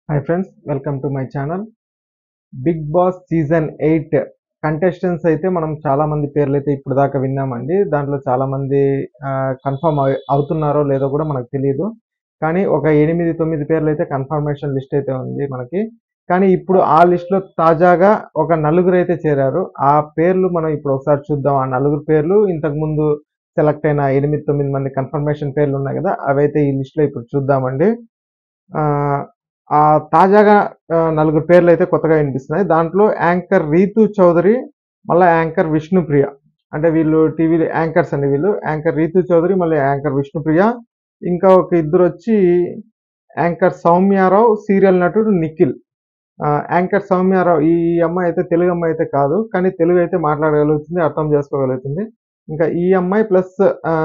hi friends welcome to my channel Bigg Boss season eight contestants అయితే మనం చాలా మంది పేర్లు అయితే ఇప్పుడు దాకా విన్నామండి దాంట్లో చాలా మంది కన్ఫర్మ్ అవుతున్నారో లేదో కూడా మనకు తెలియదు కానీ ఒక ఎనిమిది తొమ్మిది పేర్లు అయితే కన్ఫర్మేషన్ లిస్ట్ అయితే ఉంది మనకి కానీ ఇప్పుడు ఆ లిస్ట్లో తాజాగా ఒక నలుగురు అయితే చేరారు ఆ పేర్లు మనం ఇప్పుడు ఒకసారి చూద్దాం ఆ నలుగురు పేర్లు ఇంతకు ముందు సెలెక్ట్ అయిన ఎనిమిది తొమ్మిది మంది కన్ఫర్మేషన్ పేర్లు ఉన్నాయి కదా అవైతే ఈ లిస్ట్లో ఇప్పుడు చూద్దామండి ఆ, ఆ తాజాగా ఆ, నలుగురు పేర్లు అయితే కొత్తగా వినిపిస్తున్నాయి దాంట్లో యాంకర్ రీతు చౌదరి మళ్ళీ యాంకర్ విష్ణుప్రియ అంటే వీళ్ళు టీవీ యాంకర్స్ అండి వీళ్ళు యాంకర్ రీతు చౌదరి మళ్ళీ యాంకర్ విష్ణుప్రియ ఇంకా ఒక ఇద్దరు వచ్చి యాంకర్ సౌమ్యారావు సీరియల్ నటుడు నిఖిల్ ఆ, యాంకర్ సౌమ్యారావు ఈ అమ్మాయి అయితే తెలుగు అమ్మాయి అయితే కాదు కానీ తెలుగు అయితే మాట్లాడగలుగుతుంది అర్థం చేసుకోగలుగుతుంది ఇంకా ఈ అమ్మాయి ప్లస్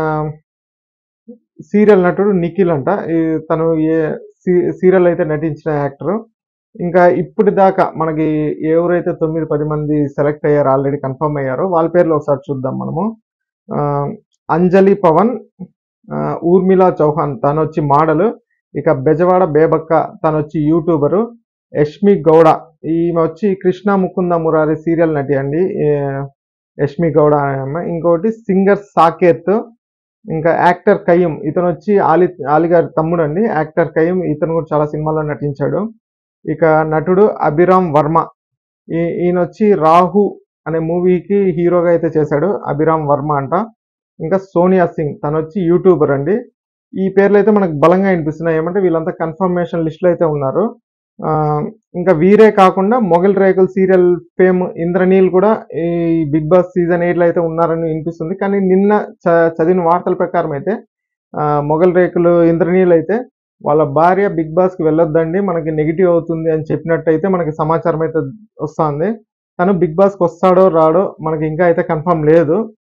సీరియల్ నటుడు నిఖిల్ అంట ఈ తను ఏ సీరియల్ అయితే నటించిన యాక్టర్ ఇంకా ఇప్పుడు దాకా మనకి ఎవరైతే తొమ్మిది పది మంది సెలెక్ట్ అయ్యారో ఆల్రెడీ కన్ఫర్మ్ అయ్యారో వాళ్ళ పేర్లు ఒకసారి చూద్దాం మనము ఆ, అంజలి పవన్ ఆ, ఊర్మిళ చౌహాన్ తను వచ్చి మోడల్ ఇక బెజవాడ బేబక్క తను వచ్చి యూట్యూబరు యష్మి గౌడ ఈమె వచ్చి కృష్ణ ముకుంద మురారి సీరియల్ నటి అండి ఏ, యష్మి గౌడ అనే అమ్మాయి ఇంకోటి సింగర్ సాకేత్ ఇంకా యాక్టర్ కయ్యం ఇతను వచ్చి ఆలి ఆలి గారి తమ్ముడు అండి యాక్టర్ కయ్యం ఇతను కూడా చాలా సినిమాల్లో నటించాడు ఇక నటుడు అభిరామ్ వర్మ ఈ- ఈయన వచ్చి రాహు అనే మూవీకి హీరోగా అయితే చేశాడు అభిరామ్ వర్మ అంట ఇంకా సోనియా సింగ్ తను వచ్చి యూట్యూబర్ అండి ఈ పేర్లు అయితే మనకు బలంగా వినిపిస్తున్నాయి ఏమంటే వీళ్ళంతా కన్ఫర్మేషన్ లిస్ట్లో అయితే ఉన్నారు ఆ, ఇంకా వీరే కాకుండా మొగల్ రేకుల్ సీరియల్ ఫేమ్ ఇంద్రనీల్ కూడా ఈ బిగ్ బాస్ సీజన్ ఎయిట్లో అయితే ఉన్నారని వినిపిస్తుంది కానీ నిన్న చ- చదివిన వార్తల ప్రకారం అయితే ఆ, మొగల్ రేకులు ఇంద్రనీల్ అయితే వాళ్ళ భార్య బిగ్ బాస్ కి వెళ్ళొద్దండి మనకి నెగిటివ్ అవుతుంది అని చెప్పినట్టు అయితే మనకి సమాచారం అయితే వస్తుంది తను బిగ్ బాస్ కి వస్తాడో రాడో మనకి ఇంకా అయితే కన్ఫర్మ్ లేదు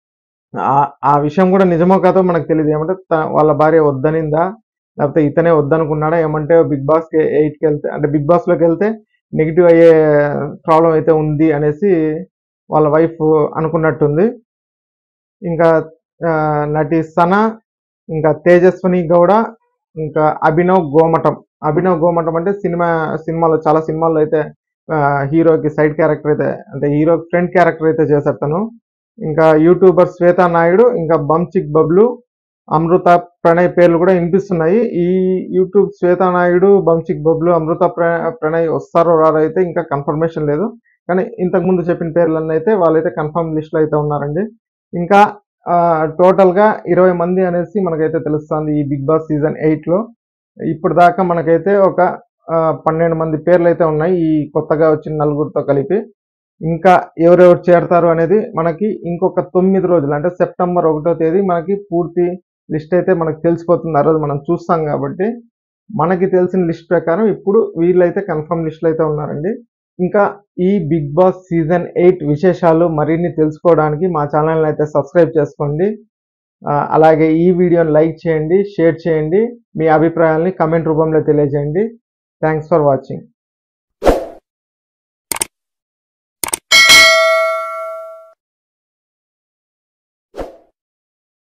ఆ- ఆ విషయం కూడా నిజమో కాదో మనకు తెలియదు ఏమంటే త- వాళ్ళ భార్య వద్దనిందా లేకపోతే ఇతనే వద్దనుకున్నాడా ఏమంటే బిగ్ బాస్ కి ఎయిట్ కి వెళ్తే అంటే బిగ్ బాస్ లోకి వెళ్తే నెగిటివ్ అయ్యే ప్రాబ్లం అయితే ఉంది అనేసి వాళ్ళ వైఫ్ అనుకున్నట్టుంది ఇంకా ఆ, నటి సన ఇంకా తేజస్విని గౌడ ఇంకా అభినవ్ గోమటం అభినవ్ గోమటం అంటే సినిమా సినిమాలో చాలా సినిమాల్లో అయితే ఆ, హీరోకి సైడ్ క్యారెక్టర్ అయితే అంటే హీరో ఫ్రెండ్ క్యారెక్టర్ అయితే చేశారు తను ఇంకా యూట్యూబర్ శ్వేతా నాయుడు ఇంకా బంచిక్ బబ్లు అమృత ప్రణయ్ పేర్లు కూడా వినిపిస్తున్నాయి ఈ యూట్యూబ్ శ్వేతా నాయుడు బంచిక్ బబ్లు అమృత ప్ర- ప్రణయ్ వస్తారో రారో అయితే ఇంకా కన్ఫర్మేషన్ లేదు కానీ ఇంతకు ముందు చెప్పిన పేర్లన్నీ అయితే వాళ్ళైతే కన్ఫర్మ్ లిస్ట్లో అయితే ఉన్నారండి ఇంకా ఆ, టోటల్ గా ఇరవై మంది అనేసి మనకైతే తెలుస్తుంది ఈ బిగ్ బాస్ సీజన్ ఎయిట్ లో ఇప్పుడు దాకా మనకైతే ఒక ఆ, పన్నెండు మంది పేర్లు అయితే ఉన్నాయి ఈ కొత్తగా వచ్చిన నలుగురితో కలిపి ఇంకా ఎవరెవరు చేరతారు అనేది మనకి ఇంకొక తొమ్మిది రోజులు అంటే సెప్టెంబర్ ఒకటో తేదీ మనకి పూర్తి లిస్ట్ అయితే మనకు తెలిసిపోతుంది ఆ రోజు మనం చూస్తాం కాబట్టి మనకి తెలిసిన లిస్ట్ ప్రకారం ఇప్పుడు వీళ్ళైతే కన్ఫర్మ్ లిస్ట్లో అయితే ఉన్నారండి ఇంకా ఈ బిగ్ బాస్ సీజన్ ఎయిట్ విశేషాలు మరిన్ని తెలుసుకోవడానికి మా ఛానల్ని అయితే సబ్స్క్రైబ్ చేసుకోండి ఆ, అలాగే ఈ వీడియోని లైక్ చేయండి షేర్ చేయండి మీ అభిప్రాయాల్ని కమెంట్ రూపంలో తెలియజేయండి థ్యాంక్స్ ఫర్ వాచింగ్